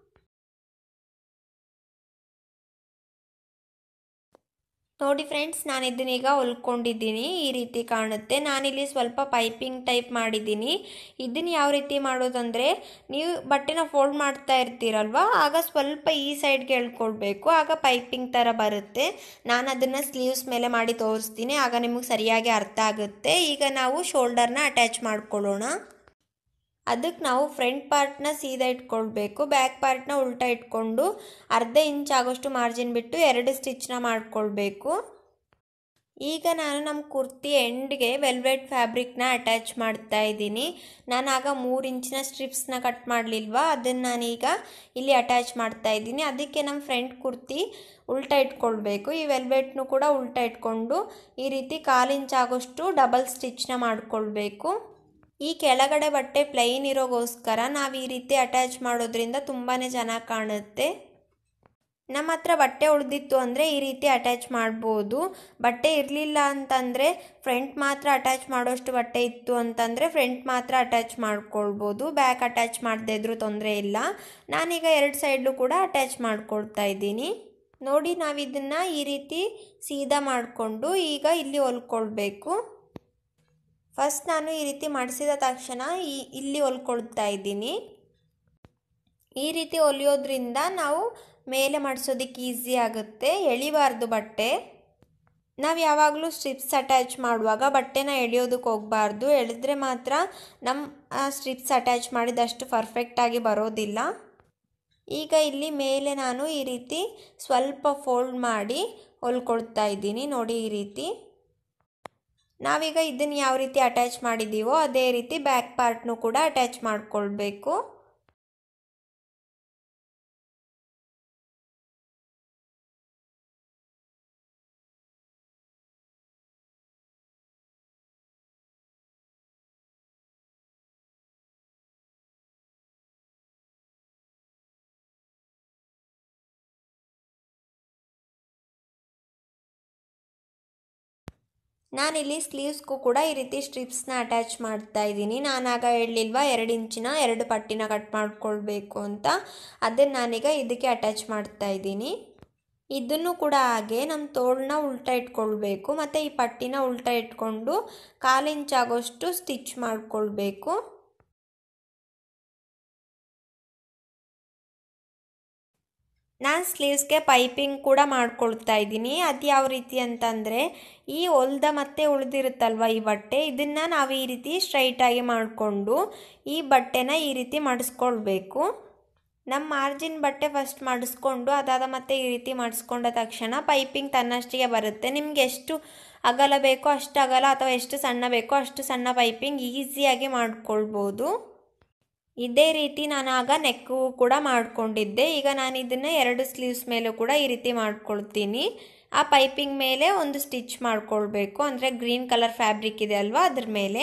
ನೋಡಿ ಫ್ರೆಂಡ್ಸ್ ನಾನು ಇದನ್ನೀಗ ಹೊಲ್ಕೊಂಡಿದ್ದೀನಿ ಈ ರೀತಿ ಕಾಣುತ್ತೆ ನಾನಿಲ್ಲಿ ಸ್ವಲ್ಪ ಪೈಪಿಂಗ್ ಟೈಪ್ ಮಾಡಿದ್ದೀನಿ ಇದನ್ನು ಯಾವ ರೀತಿ ಮಾಡೋದಂದರೆ ನೀವು ಬಟ್ಟೆನ ಫೋಲ್ಡ್ ಮಾಡ್ತಾ ಇರ್ತೀರಲ್ವ ಆಗ ಸ್ವಲ್ಪ ಈ ಸೈಡ್ಗೆ ಎಳ್ಕೊಳ್ಬೇಕು ಆಗ ಪೈಪಿಂಗ್ ಥರ ಬರುತ್ತೆ ನಾನು ಅದನ್ನು ಸ್ಲೀವ್ಸ್ ಮೇಲೆ ಮಾಡಿ ತೋರಿಸ್ತೀನಿ ಆಗ ನಿಮಗೆ ಸರಿಯಾಗಿ ಅರ್ಥ ಆಗುತ್ತೆ ಈಗ ನಾವು ಶೋಲ್ಡರ್ನ ಅಟ್ಯಾಚ್ ಮಾಡ್ಕೊಳ್ಳೋಣ ಅದಕ್ಕೆ ನಾವು ಫ್ರಂಟ್ ಪಾರ್ಟ್ನ ಸೀದಾ ಇಟ್ಕೊಳ್ಬೇಕು ಬ್ಯಾಕ್ ಪಾರ್ಟ್ನ ಉಲ್ಟಾ ಇಟ್ಕೊಂಡು ಅರ್ಧ ಇಂಚ್ ಆಗೋಷ್ಟು ಮಾರ್ಜಿನ್ ಬಿಟ್ಟು ಎರಡು ಸ್ಟಿಚ್ನ ಮಾಡ್ಕೊಳ್ಬೇಕು ಈಗ ನಾನು ನಮ್ಮ ಕುರ್ತಿ ಎಂಡ್ಗೆ ವೆಲ್ವೆಟ್ ಫ್ಯಾಬ್ರಿಕ್ನ ಅಟ್ಯಾಚ್ ಮಾಡ್ತಾ ಇದ್ದೀನಿ ನಾನು ಆಗ ಮೂರು ಇಂಚಿನ ಸ್ಟ್ರಿಪ್ಸ್ನ ಕಟ್ ಮಾಡಲಿಲ್ವಾ ಅದನ್ನು ನಾನೀಗ ಇಲ್ಲಿ ಅಟ್ಯಾಚ್ ಮಾಡ್ತಾ ಇದ್ದೀನಿ ಅದಕ್ಕೆ ನಮ್ಮ ಫ್ರಂಟ್ ಕುರ್ತಿ ಉಲ್ಟಾ ಇಟ್ಕೊಳ್ಬೇಕು ಈ ವೆಲ್ವೆಟ್ನು ಕೂಡ ಉಲ್ಟಾ ಇಟ್ಕೊಂಡು ಈ ರೀತಿ ಕಾಲು ಇಂಚ್ ಆಗೋಷ್ಟು ಡಬಲ್ ಸ್ಟಿಚ್ನ ಮಾಡ್ಕೊಳ್ಬೇಕು ಈ ಕೆಳಗಡೆ ಬಟ್ಟೆ ಪ್ಲೈನ್ ಇರೋಗೋಸ್ಕರ ನಾವು ಈ ರೀತಿ ಅಟ್ಯಾಚ್ ಮಾಡೋದ್ರಿಂದ ತುಂಬಾ ಚೆನ್ನಾಗಿ ಕಾಣುತ್ತೆ ನಮ್ಮ ಹತ್ರ ಬಟ್ಟೆ ಉಳಿದಿತ್ತು ಅಂದರೆ ಈ ರೀತಿ ಅಟ್ಯಾಚ್ ಮಾಡ್ಬೋದು ಬಟ್ಟೆ ಇರಲಿಲ್ಲ ಅಂತಂದರೆ ಫ್ರಂಟ್ ಮಾತ್ರ ಅಟ್ಯಾಚ್ ಮಾಡೋಷ್ಟು ಬಟ್ಟೆ ಇತ್ತು ಅಂತಂದರೆ ಫ್ರಂಟ್ ಮಾತ್ರ ಅಟ್ಯಾಚ್ ಮಾಡ್ಕೊಳ್ಬೋದು ಬ್ಯಾಕ್ ಅಟ್ಯಾಚ್ ಮಾಡದೇ ಇದ್ರೂ ತೊಂದರೆ ಇಲ್ಲ ನಾನೀಗ ಎರಡು ಸೈಡ್ಲು ಕೂಡ ಅಟ್ಯಾಚ್ ಮಾಡ್ಕೊಳ್ತಾ ಇದ್ದೀನಿ ನೋಡಿ ನಾವು ಇದನ್ನು ಈ ರೀತಿ ಸೀದಾ ಮಾಡಿಕೊಂಡು ಈಗ ಇಲ್ಲಿ ಹೊಲ್ಕೊಳ್ಬೇಕು ಫಸ್ಟ್ ನಾನು ಈ ರೀತಿ ಮಾಡಿಸಿದ ತಕ್ಷಣ ಈ ಇಲ್ಲಿ ಹೊಲ್ಕೊಳ್ತಾ ಇದ್ದೀನಿ ಈ ರೀತಿ ಹೊಲಿಯೋದ್ರಿಂದ ನಾವು ಮೇಲೆ ಮಾಡಿಸೋದಕ್ಕೆ ಈಸಿ ಆಗುತ್ತೆ ಎಳಿಬಾರ್ದು ಬಟ್ಟೆ ನಾವು ಯಾವಾಗಲೂ ಸ್ಟ್ರಿಪ್ಸ್ ಅಟ್ಯಾಚ್ ಮಾಡುವಾಗ ಬಟ್ಟೆನ ಎಳೆಯೋದಕ್ಕೆ ಹೋಗಬಾರ್ದು ಎಳೆದ್ರೆ ಮಾತ್ರ ನಮ್ಮ ಸ್ಟ್ರಿಪ್ಸ್ ಅಟ್ಯಾಚ್ ಮಾಡಿದಷ್ಟು ಪರ್ಫೆಕ್ಟಾಗಿ ಬರೋದಿಲ್ಲ ಈಗ ಇಲ್ಲಿ ಮೇಲೆ ನಾನು ಈ ರೀತಿ ಸ್ವಲ್ಪ ಫೋಲ್ಡ್ ಮಾಡಿ ಹೊಲ್ಕೊಳ್ತಾ ಇದ್ದೀನಿ ನೋಡಿ ಈ ರೀತಿ ನಾವೀಗ ಇದನ್ನು ಯಾವ ರೀತಿ ಅಟ್ಯಾಚ್ ಮಾಡಿದ್ದೀವೋ ಅದೇ ರೀತಿ ಬ್ಯಾಕ್ ಪಾರ್ಟ್ನು ಕೂಡ ಅಟ್ಯಾಚ್ ಮಾಡಿಕೊಳ್ಬೇಕು ನಾನಿಲ್ಲಿ ಸ್ಲೀವ್ಸ್ಗೂ ಕೂಡ ಈ ರೀತಿ ಸ್ಟ್ರಿಪ್ಸ್ನ ಅಟ್ಯಾಚ್ ಮಾಡ್ತಾ ಇದ್ದೀನಿ ನಾನಾಗ ಹೇಳಲಿಲ್ವಾ ಎರಡು ಇಂಚಿನ ಎರಡು ಪಟ್ಟಿನ ಕಟ್ ಮಾಡ್ಕೊಳ್ಬೇಕು ಅಂತ ಅದನ್ನು ನಾನೀಗ ಇದಕ್ಕೆ ಅಟ್ಯಾಚ್ ಮಾಡ್ತಾ ಇದ್ದೀನಿ ಇದನ್ನು ಕೂಡ ಹಾಗೆ ನಮ್ಮ ತೋಳನ್ನ ಉಲ್ಟಾ ಇಟ್ಕೊಳ್ಬೇಕು ಮತ್ತು ಈ ಪಟ್ಟಿನ ಉಲ್ಟಾ ಇಟ್ಕೊಂಡು ಕಾಲು ಇಂಚಾಗೋಷ್ಟು ಸ್ಟಿಚ್ ಮಾಡಿಕೊಳ್ಬೇಕು ನಾನು ಸ್ಲೀವ್ಸ್ಗೆ ಪೈಪಿಂಗ್ ಕೂಡ ಮಾಡ್ಕೊಳ್ತಾ ಇದ್ದೀನಿ ಅದು ಯಾವ ರೀತಿ ಅಂತಂದರೆ ಈ ಹೊಲ್ದ ಮತ್ತೆ ಉಳಿದಿರುತ್ತಲ್ವ ಈ ಬಟ್ಟೆ ಇದನ್ನು ನಾವು ಈ ರೀತಿ ಸ್ಟ್ರೈಟಾಗಿ ಮಾಡಿಕೊಂಡು ಈ ಬಟ್ಟೆನ ಈ ರೀತಿ ಮಾಡಿಸ್ಕೊಳ್ಬೇಕು ನಮ್ಮ ಮಾರ್ಜಿನ್ ಬಟ್ಟೆ ಫಸ್ಟ್ ಮಾಡಿಸ್ಕೊಂಡು ಅದಾದ ಮತ್ತೆ ಈ ರೀತಿ ಮಾಡಿಸ್ಕೊಂಡ ತಕ್ಷಣ ಪೈಪಿಂಗ್ ತನ್ನಷ್ಟಿಗೆ ಬರುತ್ತೆ ನಿಮ್ಗೆ ಎಷ್ಟು ಅಗಲ ಬೇಕೋ ಅಷ್ಟು ಅಗಲ ಅಥವಾ ಎಷ್ಟು ಸಣ್ಣ ಬೇಕೋ ಅಷ್ಟು ಸಣ್ಣ ಪೈಪಿಂಗ್ ಈಸಿಯಾಗಿ ಮಾಡ್ಕೊಳ್ಬೋದು ಇದೇ ರೀತಿ ನಾನು ಆಗ ನೆಕ್ಕು ಕೂಡ ಮಾಡ್ಕೊಂಡಿದ್ದೆ ಈಗ ನಾನು ಇದನ್ನು ಎರಡು ಸ್ಲೀವ್ಸ್ ಮೇಲೂ ಕೂಡ ಈ ರೀತಿ ಮಾಡ್ಕೊಳ್ತೀನಿ ಆ ಪೈಪಿಂಗ್ ಮೇಲೆ ಒಂದು ಸ್ಟಿಚ್ ಮಾಡ್ಕೊಳ್ಬೇಕು ಅಂದರೆ ಗ್ರೀನ್ ಕಲರ್ ಫ್ಯಾಬ್ರಿಕ್ ಇದೆ ಅಲ್ವಾ ಅದ್ರ ಮೇಲೆ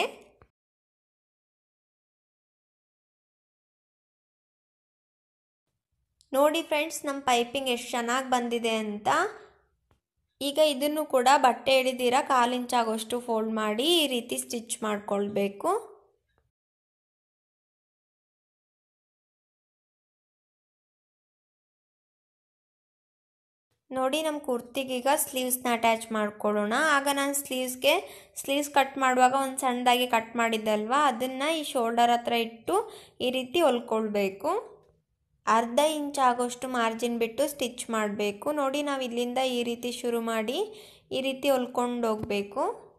ನೋಡಿ ಫ್ರೆಂಡ್ಸ್ ನಮ್ಮ ಪೈಪಿಂಗ್ ಎಷ್ಟು ಚೆನ್ನಾಗಿ ಬಂದಿದೆ ಅಂತ ಈಗ ಇದನ್ನು ಕೂಡ ಬಟ್ಟೆ ಹಿಡಿದಿರ ಕಾಲು ಇಂಚಾಗೋಷ್ಟು ಫೋಲ್ಡ್ ಮಾಡಿ ಈ ರೀತಿ ಸ್ಟಿಚ್ ಮಾಡ್ಕೊಳ್ಬೇಕು ನೋಡಿ ನಮ್ಮ ಕುರ್ತಿಗೀಗ ಸ್ಲೀವ್ಸ್ನ ಅಟ್ಯಾಚ್ ಮಾಡ್ಕೊಳ್ಳೋಣ ಆಗ ನಾನು ಸ್ಲೀವ್ಸ್ಗೆ ಸ್ಲೀವ್ಸ್ ಕಟ್ ಮಾಡುವಾಗ ಒಂದು ಸಣ್ಣದಾಗಿ ಕಟ್ ಮಾಡಿದ್ದಲ್ವ ಅದನ್ನು ಈ ಶೋಲ್ಡರ್ ಹತ್ರ ಇಟ್ಟು ಈ ರೀತಿ ಹೊಲ್ಕೊಳ್ಬೇಕು ಅರ್ಧ ಇಂಚ್ ಆಗೋಷ್ಟು ಮಾರ್ಜಿನ್ ಬಿಟ್ಟು ಸ್ಟಿಚ್ ಮಾಡಬೇಕು ನೋಡಿ ನಾವು ಇಲ್ಲಿಂದ ಈ ರೀತಿ ಶುರು ಮಾಡಿ ಈ ರೀತಿ ಹೊಲ್ಕೊಂಡು ಹೋಗಬೇಕು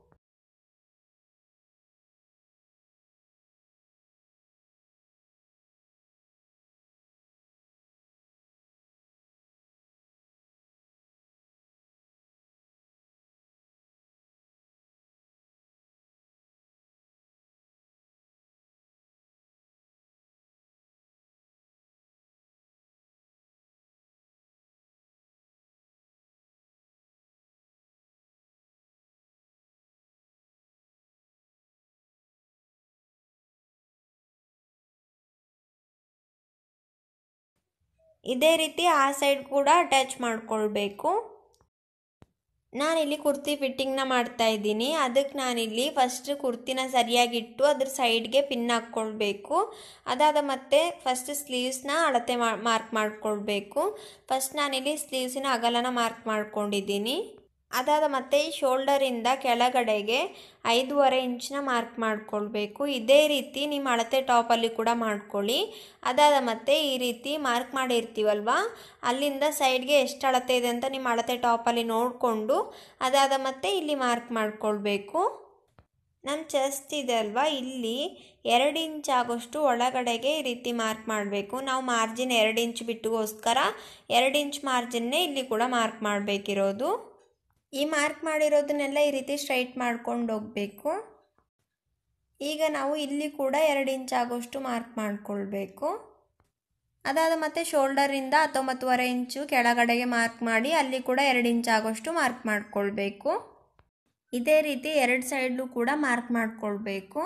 ಇದೇ ರೀತಿ ಆ ಸೈಡ್ ಕೂಡ ಅಟ್ಯಾಚ್ ಮಾಡ್ಕೊಳ್ಬೇಕು ನಾನಿಲ್ಲಿ ಕುರ್ತಿ ಫಿಟ್ಟಿಂಗ್ನ ಮಾಡ್ತಾ ಇದ್ದೀನಿ ಅದಕ್ಕೆ ನಾನಿಲ್ಲಿ ಫಸ್ಟ್ ಕುರ್ತಿನ ಸರಿಯಾಗಿಟ್ಟು ಅದ್ರ ಸೈಡ್ಗೆ ಪಿನ್ ಹಾಕ್ಕೊಳ್ಬೇಕು ಅದಾದ ಮತ್ತೆ ಫಸ್ಟ್ ಸ್ಲೀವ್ಸ್ನ ಅಳತೆ ಮಾರ್ಕ್ ಮಾಡ್ಕೊಳ್ಬೇಕು ಫಸ್ಟ್ ನಾನಿಲ್ಲಿ ಸ್ಲೀವ್ಸಿನ ಅಗಲನ ಮಾರ್ಕ್ ಮಾಡ್ಕೊಂಡಿದ್ದೀನಿ ಅದಾದ ಮತ್ತೆ ಶೋಲ್ಡರಿಂದ ಕೆಳಗಡೆಗೆ ಐದೂವರೆ ಇಂಚನ್ನ ಮಾರ್ಕ್ ಮಾಡ್ಕೊಳ್ಬೇಕು ಇದೇ ರೀತಿ ನಿಮ್ಮ ಅಳತೆ ಟಾಪಲ್ಲಿ ಕೂಡ ಮಾಡ್ಕೊಳ್ಳಿ ಅದಾದ ಮತ್ತೆ ಈ ರೀತಿ ಮಾರ್ಕ್ ಮಾಡಿರ್ತೀವಲ್ವ ಅಲ್ಲಿಂದ ಸೈಡ್ಗೆ ಎಷ್ಟು ಅಳತೆ ಇದೆ ಅಂತ ನಿಮ್ಮ ಅಳತೆ ಟಾಪಲ್ಲಿ ನೋಡಿಕೊಂಡು ಅದಾದ ಮತ್ತೆ ಇಲ್ಲಿ ಮಾರ್ಕ್ ಮಾಡ್ಕೊಳ್ಬೇಕು ನಮ್ಮ ಚೆಸ್ಟ್ ಇದೆ ಅಲ್ವಾ ಇಲ್ಲಿ ಎರಡು ಇಂಚ್ ಆಗೋಷ್ಟು ಒಳಗಡೆಗೆ ಈ ರೀತಿ ಮಾರ್ಕ್ ಮಾಡಬೇಕು ನಾವು ಮಾರ್ಜಿನ್ ಎರಡು ಇಂಚ್ ಬಿಟ್ಟುಗೋಸ್ಕರ ಎರಡು ಇಂಚ್ ಮಾರ್ಜಿನ್ನೇ ಇಲ್ಲಿ ಕೂಡ ಮಾರ್ಕ್ ಮಾಡಬೇಕಿರೋದು ಈ ಮಾರ್ಕ್ ಮಾಡಿರೋದನ್ನೆಲ್ಲ ಈ ರೀತಿ ಸ್ಟ್ರೈಟ್ ಮಾಡ್ಕೊಂಡು ಹೋಗಬೇಕು ಈಗ ನಾವು ಇಲ್ಲಿ ಕೂಡ ಎರಡು ಇಂಚ್ ಆಗೋಷ್ಟು ಮಾರ್ಕ್ ಮಾಡಿಕೊಳ್ಬೇಕು ಅದಾದ ಮತ್ತೆ ಶೋಲ್ಡರಿಂದ ಹತ್ತೊಂಬತ್ತುವರೆ ಇಂಚು ಕೆಳಗಡೆಗೆ ಮಾರ್ಕ್ ಮಾಡಿ ಅಲ್ಲಿ ಕೂಡ ಎರಡು ಇಂಚ್ ಆಗೋಷ್ಟು ಮಾರ್ಕ್ ಮಾಡಿಕೊಳ್ಬೇಕು ಇದೇ ರೀತಿ ಎರಡು ಸೈಡ್ಲು ಕೂಡ ಮಾರ್ಕ್ ಮಾಡಿಕೊಳ್ಬೇಕು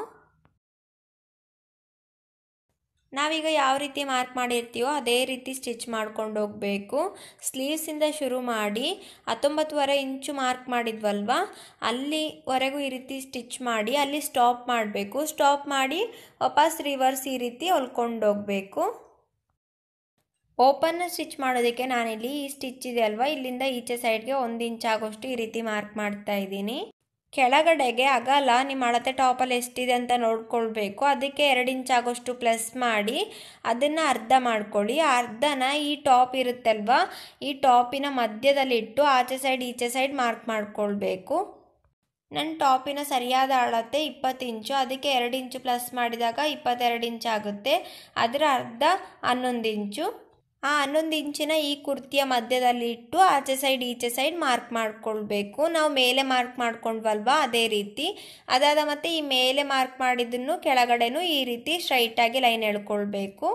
ನಾವೀಗ ಯಾವ ರೀತಿ ಮಾರ್ಕ್ ಮಾಡಿರ್ತೀವೋ ಅದೇ ರೀತಿ ಸ್ಟಿಚ್ ಮಾಡ್ಕೊಂಡು ಹೋಗಬೇಕು ಸ್ಲೀವ್ಸಿಂದ ಶುರು ಮಾಡಿ ಹತ್ತೊಂಬತ್ತುವರೆ ಇಂಚು ಮಾರ್ಕ್ ಮಾಡಿದ್ವಲ್ವ ಅಲ್ಲಿವರೆಗೂ ಈ ರೀತಿ ಸ್ಟಿಚ್ ಮಾಡಿ ಅಲ್ಲಿ ಸ್ಟಾಪ್ ಮಾಡಬೇಕು ಸ್ಟಾಪ್ ಮಾಡಿ ವಾಪಸ್ ರಿವರ್ಸ್ ಈ ರೀತಿ ಹೊಲ್ಕೊಂಡು ಹೋಗಬೇಕು ಓಪನ್ನ ಸ್ಟಿಚ್ ಮಾಡೋದಕ್ಕೆ ನಾನಿಲ್ಲಿ ಈ ಸ್ಟಿಚ್ ಇದೆ ಅಲ್ವಾ ಇಲ್ಲಿಂದ ಈಚೆ ಸೈಡ್ಗೆ ಒಂದು ಇಂಚ್ ಆಗೋಷ್ಟು ಈ ರೀತಿ ಮಾರ್ಕ್ ಮಾಡ್ತಾ ಇದ್ದೀನಿ ಕೆಳಗಡೆಗೆ ಅಗಲ ನಿಮ್ಮ ಅಳತೆ ಟಾಪಲ್ಲಿ ಎಷ್ಟಿದೆ ಅಂತ ನೋಡ್ಕೊಳ್ಬೇಕು ಅದಕ್ಕೆ ಎರಡು ಇಂಚ್ ಆಗೋಷ್ಟು ಪ್ಲಸ್ ಮಾಡಿ ಅದನ್ನು ಅರ್ಧ ಮಾಡ್ಕೊಳ್ಳಿ ಅರ್ಧನ ಈ ಟಾಪ್ ಇರುತ್ತಲ್ವ ಈ ಟಾಪಿನ ಮಧ್ಯದಲ್ಲಿಟ್ಟು ಆಚೆ ಸೈಡ್ ಈಚೆ ಸೈಡ್ ಮಾರ್ಕ್ ಮಾಡ್ಕೊಳ್ಬೇಕು ನನ್ನ ಟಾಪಿನ ಸರಿಯಾದ ಅಳತೆ ಇಪ್ಪತ್ತು ಇಂಚು ಅದಕ್ಕೆ ಎರಡು ಇಂಚು ಪ್ಲಸ್ ಮಾಡಿದಾಗ ಇಪ್ಪತ್ತೆರಡು ಇಂಚ್ ಆಗುತ್ತೆ ಅದರ ಅರ್ಧ ಹನ್ನೊಂದು ಇಂಚು ಆ ಹನ್ನೊಂದು ಇಂಚಿನ ಈ ಕುರ್ತಿಯ ಮಧ್ಯದಲ್ಲಿ ಇಟ್ಟು ಆಚೆ ಸೈಡ್ ಈಚೆ ಸೈಡ್ ಮಾರ್ಕ್ ಮಾಡ್ಕೊಳ್ಬೇಕು ನಾವು ಮೇಲೆ ಮಾರ್ಕ್ ಮಾಡ್ಕೊಂಡ್ವಲ್ವಾ ಅದೇ ರೀತಿ ಅದಾದ ಮತ್ತೆ ಈ ಮೇಲೆ ಮಾರ್ಕ್ ಮಾಡಿದ್ದನ್ನು ಕೆಳಗಡೆನೂ ಈ ರೀತಿ ಸ್ಟ್ರೈಟಾಗಿ ಲೈನ್ ಎಳ್ಕೊಳ್ಬೇಕು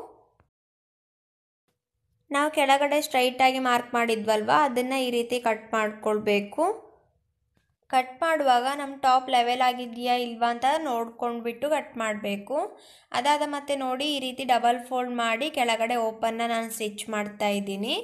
ನಾವು ಕೆಳಗಡೆ ಸ್ಟ್ರೈಟಾಗಿ ಮಾರ್ಕ್ ಮಾಡಿದ್ವಲ್ವಾ ಅದನ್ನು ಈ ರೀತಿ ಕಟ್ ಮಾಡ್ಕೊಳ್ಬೇಕು ಕಟ್ ಮಾಡುವಾಗ ನಮ್ಮ ಟಾಪ್ ಲೆವೆಲ್ ಆಗಿದೆಯಾ ಇಲ್ವಾ ಅಂತ ನೋಡ್ಕೊಂಡ್ಬಿಟ್ಟು ಕಟ್ ಮಾಡಬೇಕು ಅದಾದ ಮತ್ತೆ ನೋಡಿ ಈ ರೀತಿ ಡಬಲ್ ಫೋಲ್ಡ್ ಮಾಡಿ ಕೆಳಗಡೆ ಓಪನ್ನ ನಾನು ಸ್ಟಿಚ್ ಮಾಡ್ತಾ ಇದ್ದೀನಿ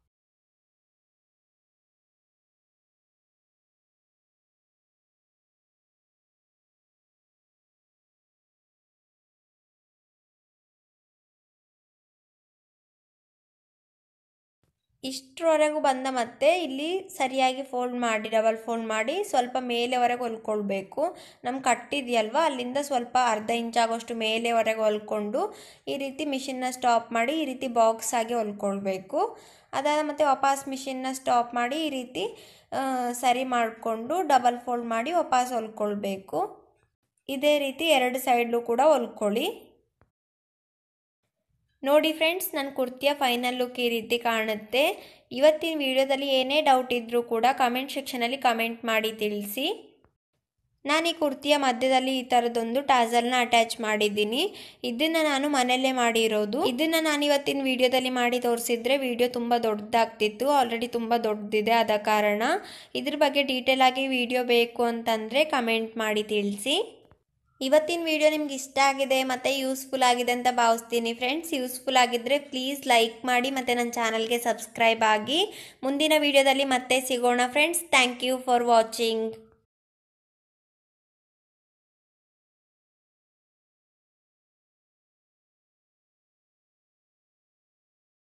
ಇಷ್ಟರವರೆಗೂ ಬಂದ ಮತ್ತೆ ಇಲ್ಲಿ ಸರಿಯಾಗಿ ಫೋಲ್ಡ್ ಮಾಡಿ ಡಬಲ್ ಫೋಲ್ಡ್ ಮಾಡಿ ಸ್ವಲ್ಪ ಮೇಲೆವರೆಗೆ ಹೊಲ್ಕೊಳ್ಬೇಕು ನಮ್ಮ ಕಟ್ಟಿದೆಯಲ್ವ ಅಲ್ಲಿಂದ ಸ್ವಲ್ಪ ಅರ್ಧ ಇಂಚ್ ಆಗೋಷ್ಟು ಮೇಲೆವರೆಗೆ ಹೊಲ್ಕೊಂಡು ಈ ರೀತಿ ಮಿಷಿನ್ನ ಸ್ಟಾಪ್ ಮಾಡಿ ಈ ರೀತಿ ಬಾಕ್ಸ್ ಆಗಿ ಹೊಲ್ಕೊಳ್ಬೇಕು ಅದಾದ ಮತ್ತೆ ವಾಪಸ್ ಮಿಷಿನ್ನ ಸ್ಟಾಪ್ ಮಾಡಿ ಈ ರೀತಿ ಸರಿ ಮಾಡಿಕೊಂಡು ಡಬಲ್ ಫೋಲ್ಡ್ ಮಾಡಿ ವಾಪಸ್ ಹೊಲ್ಕೊಳ್ಬೇಕು ಇದೇ ರೀತಿ ಎರಡು ಸೈಡ್ಲು ಕೂಡ ಹೊಲ್ಕೊಳ್ಳಿ ನೋಡಿ ಫ್ರೆಂಡ್ಸ್ ನನ್ನ ಕುರ್ತಿಯ ಫೈನಲ್ ಲುಕ್ ಈ ರೀತಿ ಕಾಣುತ್ತೆ ಇವತ್ತಿನ ವಿಡಿಯೋದಲ್ಲಿ ಏನೇ ಡೌಟ್ ಇದ್ದರೂ ಕೂಡ ಕಮೆಂಟ್ ಸೆಕ್ಷನಲ್ಲಿ ಕಮೆಂಟ್ ಮಾಡಿ ತಿಳಿಸಿ ನಾನು ಈ ಕುರ್ತಿಯ ಮಧ್ಯದಲ್ಲಿ ಈ ಥರದೊಂದು ಟಾಸಲ್ನ ಅಟ್ಯಾಚ್ ಮಾಡಿದ್ದೀನಿ ಇದನ್ನು ನಾನು ಮನೆಯಲ್ಲೇ ಮಾಡಿರೋದು ಇದನ್ನು ನಾನು ಇವತ್ತಿನ ವಿಡಿಯೋದಲ್ಲಿ ಮಾಡಿ ತೋರಿಸಿದ್ರೆ ವಿಡಿಯೋ ತುಂಬ ದೊಡ್ಡದಾಗ್ತಿತ್ತು ಆಲ್ರೆಡಿ ತುಂಬ ದೊಡ್ಡದಿದೆ ಆದ ಕಾರಣ ಇದ್ರ ಬಗ್ಗೆ ಡೀಟೇಲ್ ಆಗಿ ವಿಡಿಯೋ ಬೇಕು ಅಂತಂದರೆ ಕಮೆಂಟ್ ಮಾಡಿ ತಿಳಿಸಿ ಇವತ್ತಿನ ವಿಡಿಯೋ ನಿಮ್ಗೆ ಇಷ್ಟ ಆಗಿದೆ ಮತ್ತು ಯೂಸ್ಫುಲ್ ಆಗಿದೆ ಅಂತ ಭಾವಿಸ್ತೀನಿ ಫ್ರೆಂಡ್ಸ್ ಯೂಸ್ಫುಲ್ ಆಗಿದ್ದರೆ ಪ್ಲೀಸ್ ಲೈಕ್ ಮಾಡಿ ಮತ್ತು ನನ್ನ ಚಾನಲ್ಗೆ ಸಬ್ಸ್ಕ್ರೈಬ್ ಆಗಿ ಮುಂದಿನ ವಿಡಿಯೋದಲ್ಲಿ ಮತ್ತೆ ಸಿಗೋಣ friends thank you for watching